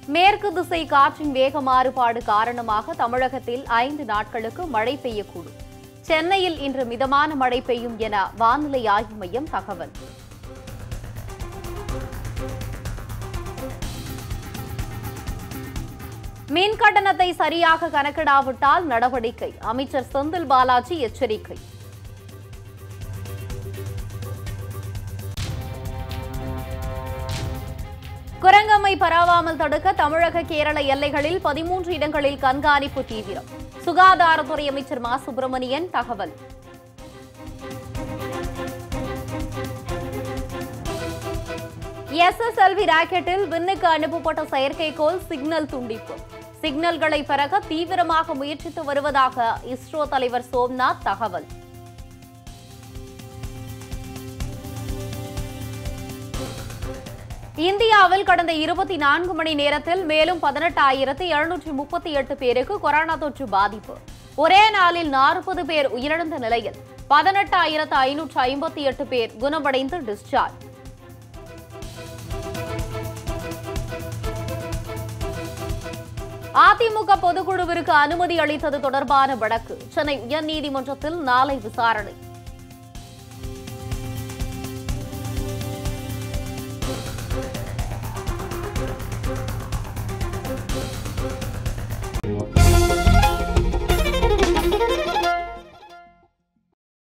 மேற்கு திசை காற்றின் வேக மாறுபாடு காரணமாக தமிழகத்தில் ஐந்து நாட்களுக்கு மழை பெய்யக்கூடும் சென்னையில் இன்று மிதமான மழை பெய்யும் என வானிலை ஆய்வு மையம் தகவல் மின் கட்டணத்தை சரியாக கணக்கிடாவிட்டால் நடவடிக்கை அமைச்சர் செந்தில் பாலாஜி எச்சரிக்கை குரங்கம்மை பரவாமல் தடுக்க தமிழக கேரள எல்லைகளில் பதிமூன்று இடங்களில் கண்காணிப்பு தீவிரம் சுகாதாரத்துறை அமைச்சர் மா சுப்பிரமணியன் தகவல் எஸ்எஸ்எல்வி ராக்கெட்டில் விண்ணுக்கு அனுப்பப்பட்ட செயற்கைக்கோள் சிக்னல் துண்டிப்பு சிக்னல்களை பெறக தீவிரமாக முயற்சித்து வருவதாக இஸ்ரோ தலைவர் சோம்நாத் தகவல் இந்தியாவில் கடந்த இருபத்தி நான்கு மணி நேரத்தில் மேலும் பதினெட்டாயிரத்து எழுநூற்றி முப்பத்தி எட்டு பேருக்கு கொரோனா தொற்று பாதிப்பு ஒரே நாளில் நாற்பது பேர் உயிரிழந்த நிலையில் பதினெட்டாயிரத்து ஐநூற்று ஐம்பத்தி எட்டு பேர் குணமடைந்து டிஸ்சார்ஜ் அதிமுக பொதுக்குழுவிற்கு அனுமதி அளித்தது தொடர்பான வழக்கு சென்னை உயர்நீதிமன்றத்தில் நாளை விசாரணை